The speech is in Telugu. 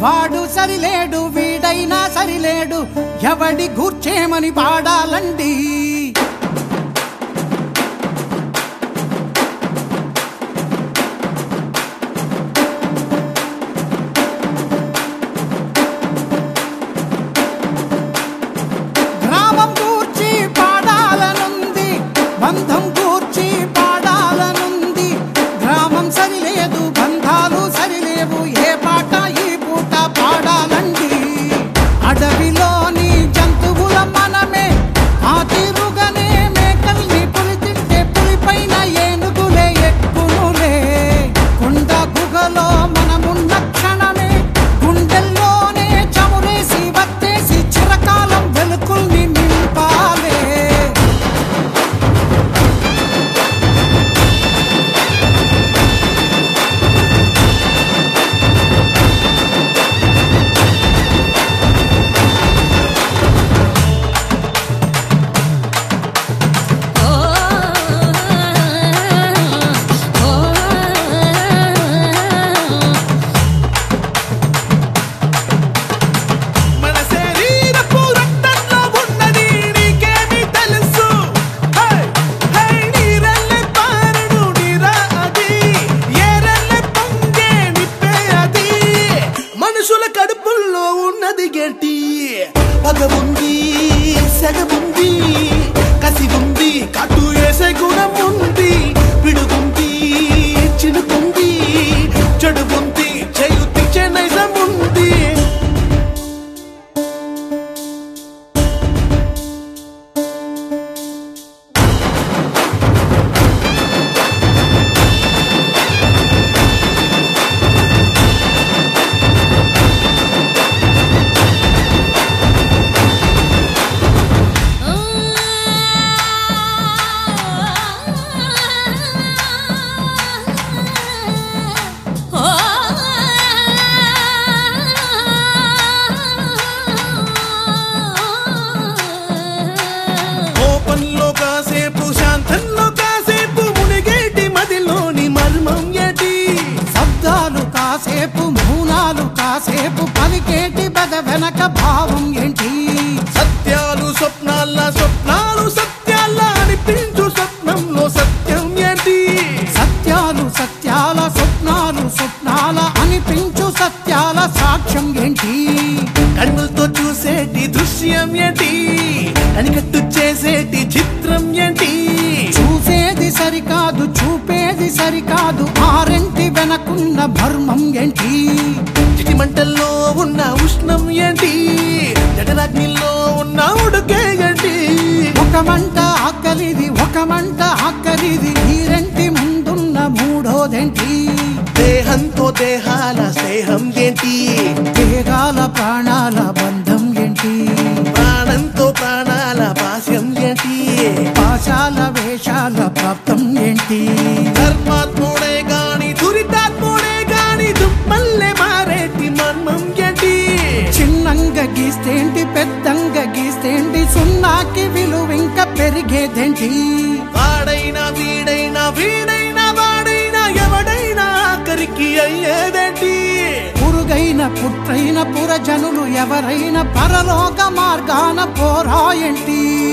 వాడు సరిలేడు వీడైనా సరిలేడు ఎవడి గూర్చేమని పాడాలండి గ్రామం కూర్చి పాడాలనుంది బంధం కూర్చి పాడాలనుంది గ్రామం సరిలేదు బంధాలు సరిలేవు ఏ పాట ఈ పూట పాడాలండి అడవిలోని జంతువుల మనమే ఆ తీరుగానే మేకల్ని పులి తింటే పులిపైన ఏనుగులే ఎక్కునులే కొండ గుహలో మనమున్న క్షణమే గుండెల్లోనే చమురేసి వత్తేసి చిరకాలం వెలుకుల్ని నింపాలే మన శరీరపు రక్తంలో ఉన్నది నీకేమి తెలుసు హై హై నీరల్లె పారుడు నీరా అది ఏరల్లె పొంగే నిప్పే అది మనుషుల కడుపుల్లో ఉన్నది గట్టి పగ ఉంది సెగ ఉంది కసి ఉంది కట్టు వేసే గుణం ఉంది పిడుగుంది చినుకుంది చెడు ఉంది చేయు తెచ్చే నైజం ఉంది కోపంలో కాసేపు శాంతంలో కాసేపు మునిగేటి మదిలోని మర్మం ఏటి శబ్దాలు కాసేపు మౌనాలు కాసేపు పలికేటి బద వెనక భావం ఏంటి సత్యాలు స్వప్నాల స్వప్నాలు సత్యాల అనిపించు స్వప్నంలో సత్యం ఏంటి సత్యాలు సత్యాల స్వప్నాలు స్వప్నాల అనిపించు సత్యాల సాక్ష్యం ఏంటి కడుపులతో చూసేటి దృశ్యం ఏంటి కనికట్టు చేసేటి చిత్రం ఏంటి చూసేది సరికాదు చూపేది సరికాదు ఆరెంటి వెనకున్న భర్మం ఏంటి చిటి మంటల్లో ఉన్న ఉష్ణం ఏంటి జఠరాగ్నిలో ఉన్న ఉడుకే ఏంటి ఒక మంట ఆకలిది ఒక మంట ఆకలిది ఈ రెంటి ముందున్న మూడోదేంటి దేహంతో దేహాల స్నేహం ఏంటి దేగాల ప్రాణాల బంధం ఏంటి ప్రాణంతో ప్రాణాల పాశ్యం ఏంటి పాశాల వేషాల ప్రాప్తం ఏంటి ధర్మాత్ముడే గాని దురితాత్ముడే గాని దుమ్మల్లే మారేటి మర్మం ఏంటి చిన్నంగా గీస్తేంటి పెద్దంగా గీస్తేంటి సున్నాకి విలువింక పెరిగేదేంటి వాడైనా వీడైనా వీడైనా వాడైనా ఎవడైనా ఆఖరికి అయ్యేదేంటి పురుగైన పుట్రైన పురజనులు ఎవరైనా పరలోక మార్గాన పోరాయంటి